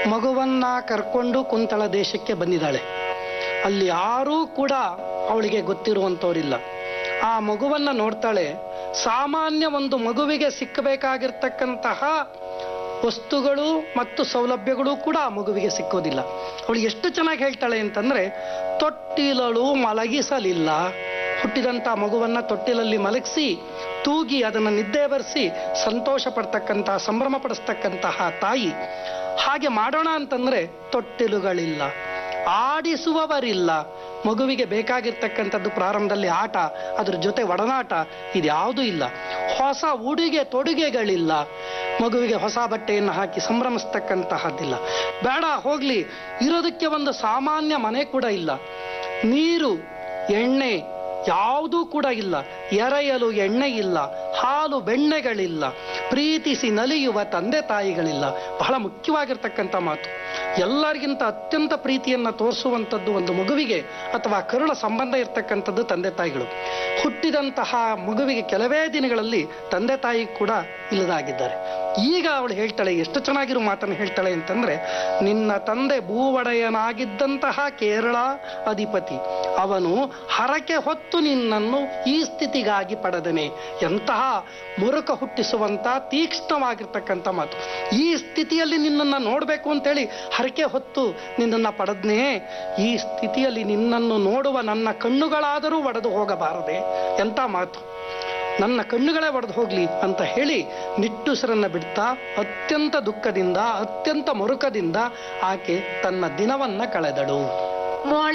ಮಗುವನ್ನ ಕರ್ಕೊಂಡು ಕುಂತಳ ದೇಶಕ್ಕೆ ಬಂದಿದ್ದಾಳೆ ಅಲ್ಲಿ ಯಾರೂ ಕೂಡ ಅವಳಿಗೆ ಗೊತ್ತಿರುವಂಥವರಿಲ್ಲ ಆ ಮಗುವನ್ನ ನೋಡ್ತಾಳೆ ಸಾಮಾನ್ಯ ಒಂದು ಮಗುವಿಗೆ ಸಿಕ್ಕಬೇಕಾಗಿರ್ತಕ್ಕಂತಹ ವಸ್ತುಗಳು ಮತ್ತು ಸೌಲಭ್ಯಗಳು ಕೂಡ ಆ ಮಗುವಿಗೆ ಸಿಕ್ಕೋದಿಲ್ಲ ಅವಳು ಎಷ್ಟು ಚೆನ್ನಾಗಿ ಹೇಳ್ತಾಳೆ ಅಂತಂದ್ರೆ ತೊಟ್ಟಿಲಳು ಮಲಗಿಸಲಿಲ್ಲ ಹುಟ್ಟಿದಂಥ ಮಗುವನ್ನ ತೊಟ್ಟಿಲಲ್ಲಿ ಮಲಗಿಸಿ ತೂಗಿ ಅದನ್ನು ನಿದ್ದೆ ಬರೆಸಿ ಸಂತೋಷ ಪಡ್ತಕ್ಕಂತಹ ಸಂಭ್ರಮ ಪಡಿಸ್ತಕ್ಕಂತಹ ತಾಯಿ ಹಾಗೆ ಮಾಡೋಣ ಅಂತಂದ್ರೆ ತೊಟ್ಟಿಲುಗಳಿಲ್ಲ ಆಡಿಸುವವರಿಲ್ಲ ಮಗುವಿಗೆ ಬೇಕಾಗಿರ್ತಕ್ಕಂಥದ್ದು ಪ್ರಾರಂಭದಲ್ಲಿ ಆಟ ಅದ್ರ ಜೊತೆ ಒಡನಾಟ ಇದ್ಯಾವುದೂ ಇಲ್ಲ ಹೊಸ ಉಡುಗೆ ತೊಡುಗೆಗಳಿಲ್ಲ ಮಗುವಿಗೆ ಹೊಸ ಬಟ್ಟೆಯನ್ನು ಹಾಕಿ ಸಂಭ್ರಮಿಸ್ತಕ್ಕಂತಹದ್ದಿಲ್ಲ ಬೇಡ ಹೋಗ್ಲಿ ಇರೋದಕ್ಕೆ ಒಂದು ಸಾಮಾನ್ಯ ಮನೆ ಕೂಡ ಇಲ್ಲ ನೀರು ಎಣ್ಣೆ ಯಾವುದೂ ಕೂಡ ಇಲ್ಲ ಎರೆಯಲು ಎಣ್ಣೆ ಇಲ್ಲ ಹಾಲು ಬೆಣ್ಣೆಗಳಿಲ್ಲ ಪ್ರೀತಿಸಿ ನಲಿಯುವ ತಂದೆ ತಾಯಿಗಳಿಲ್ಲ ಬಹಳ ಮುಖ್ಯವಾಗಿರ್ತಕ್ಕಂಥ ಮಾತು ಎಲ್ಲರಿಗಿಂತ ಅತ್ಯಂತ ಪ್ರೀತಿಯನ್ನ ತೋರಿಸುವಂಥದ್ದು ಒಂದು ಮಗುವಿಗೆ ಅಥವಾ ಕರುಳ ಸಂಬಂಧ ಇರ್ತಕ್ಕಂಥದ್ದು ತಂದೆ ತಾಯಿಗಳು ಹುಟ್ಟಿದಂತಹ ಮಗುವಿಗೆ ಕೆಲವೇ ದಿನಗಳಲ್ಲಿ ತಂದೆ ತಾಯಿ ಕೂಡ ಇಲ್ಲದಾಗಿದ್ದಾರೆ ಈಗ ಅವಳು ಹೇಳ್ತಾಳೆ ಎಷ್ಟು ಚೆನ್ನಾಗಿರೋ ಮಾತನ್ನು ಹೇಳ್ತಾಳೆ ಅಂತಂದ್ರೆ ನಿನ್ನ ತಂದೆ ಭೂವಡೆಯನಾಗಿದ್ದಂತಹ ಕೇರಳ ಅಧಿಪತಿ ಅವನು ಹರಕೆ ಹೊತ್ತು ನಿನ್ನನ್ನು ಈ ಸ್ಥಿತಿಗಾಗಿ ಪಡೆದನೆ ಎಂತಹ ಮುರುಕ ಹುಟ್ಟಿಸುವಂತ ತೀಕ್ಷ್ಣವಾಗಿರ್ತಕ್ಕಂಥ ಮಾತು ಈ ಸ್ಥಿತಿಯಲ್ಲಿ ನಿನ್ನನ್ನು ನೋಡಬೇಕು ಅಂತೇಳಿ ಹರಕೆ ಹೊತ್ತು ನಿನ್ನನ್ನು ಪಡೆದ್ನೇ ಈ ಸ್ಥಿತಿಯಲ್ಲಿ ನಿನ್ನನ್ನು ನೋಡುವ ನನ್ನ ಕಣ್ಣುಗಳಾದರೂ ಒಡೆದು ಹೋಗಬಾರದೆ ಎಂತ ಮಾತು ನನ್ನ ಕಣ್ಣುಗಳೇ ಒಡೆದು ಹೋಗ್ಲಿ ಅಂತ ಹೇಳಿ ನಿಟ್ಟುಸಿರನ್ನ ಬಿಡ್ತಾ ಅತ್ಯಂತ ದುಃಖದಿಂದ ಅತ್ಯಂತ ಮರುಕದಿಂದ ಆಕೆ ತನ್ನ ದಿನವನ್ನ ಕಳೆದಳು ಮೋಳ